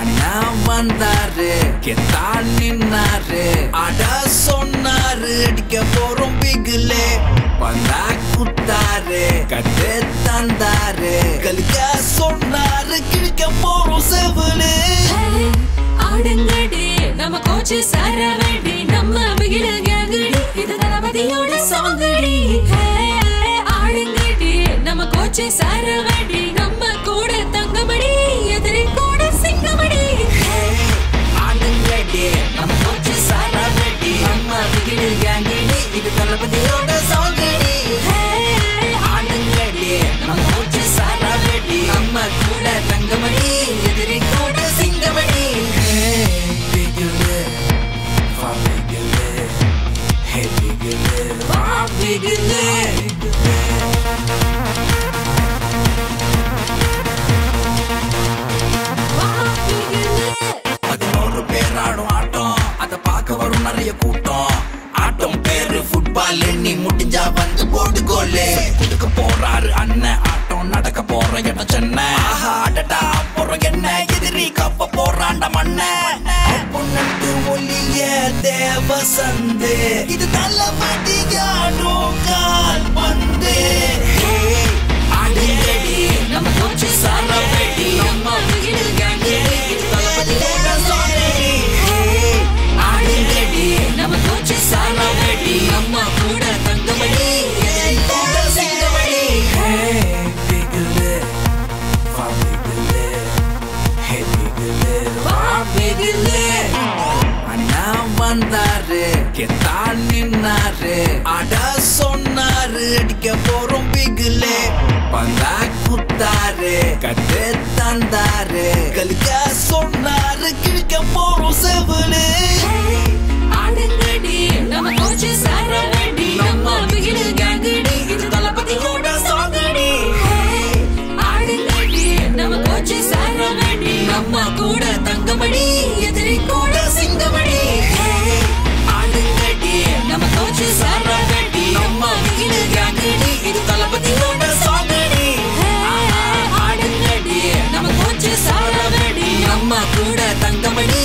அண்ணா வந்தாரு கெத்தான் நின்னாரு அட சொன்னாரு அடிக்க போறோம் பிகுலே வந்தா குத்தாரு கட்டு தந்தாரு கலிக்க சொன்னாரு கிழிக்க போறோம் செவலு ஹே, ஆடுங்கடி நம்ம கோச்சு சரவடி நம்ம பிகில கேங்கடி இது தளபதியோட சாங்கடி ஹே, ஆடுங்கடி நம்ம கோச்சு சரவடி நம்ம கூட தங்கமடி எதிரி கூட சிங்கமடி ஹே, ஆடுங்கடி நம்ம கோச்சு சாராவடி நம்ம பிகிடு கேங்கடி இது தளபதியோட சாங்கடி ஹே, ஆடுங்கடி நம்ம கோச்சு சாராவடி நம்ம கூட தங்கமடி எதிரி கூட சிங்கமடி பிகிடு வா பிகிடு ஹே பிகிடு வா பிகிடு வா பிகிலே. பதினோரு பேர் ஆடும் ஆட்டம் அத பார்க்க வரும் நிறைய கூட்டம் ஆட்டம் பேரு ஃபுட்பால் நீ முடிஞ்சா வந்து போட்டு கோலு கொடுக்க போறாரு அண்ணன் ஆட்டம் நடக்க போற இடம் சென்னை ஆஹா அடடா அப்புறம் என்ன எதிரி கப்ப போறாண்ட மண்ண பொண்ணு ஒளிய தேவ சந்து இது தலைமதியாடும் கால் பந்து ஆடுங்கடி நம்ம கோச்சு சாரவெடி நம்ம பிகில கேங்கடி இது தளபதியோட சாங்கடி ஆடுங்கடி நம்ம கோச்சு சாரவெடி நம்ம கூட தங்கமடி எதிரி கூட சிங்கமடி அண்ணா வந்தாரு கெத்தான் நின்னாரு அட சொன்னாரு அடிக்க போறோம் பிகுலே வந்தா குத்தாரு கட்டு தந்தாரு கலிக்க சொன்னாரு கிழிக்க போறோம் செவலு ஆடுங்கடி நம்ம கோச்சு சரவடி நம்ம பிகில கேங்கடி இது தளபதியோட சாங்கடி ஆடுங்கடி நம்ம கோச்சு சரவடி நம்ம கூட தங்கமடி எதிரி கூட சிங்கமடி ஆடுங்கடி நம்ம கோச்சு சரவடி நம்ம பிகில கேங்கடி இது தளபதியோட சாங்கடி ஆடுங்கடி நம்ம கோச்சு சரவடி நம்ம கூட தங்கமடி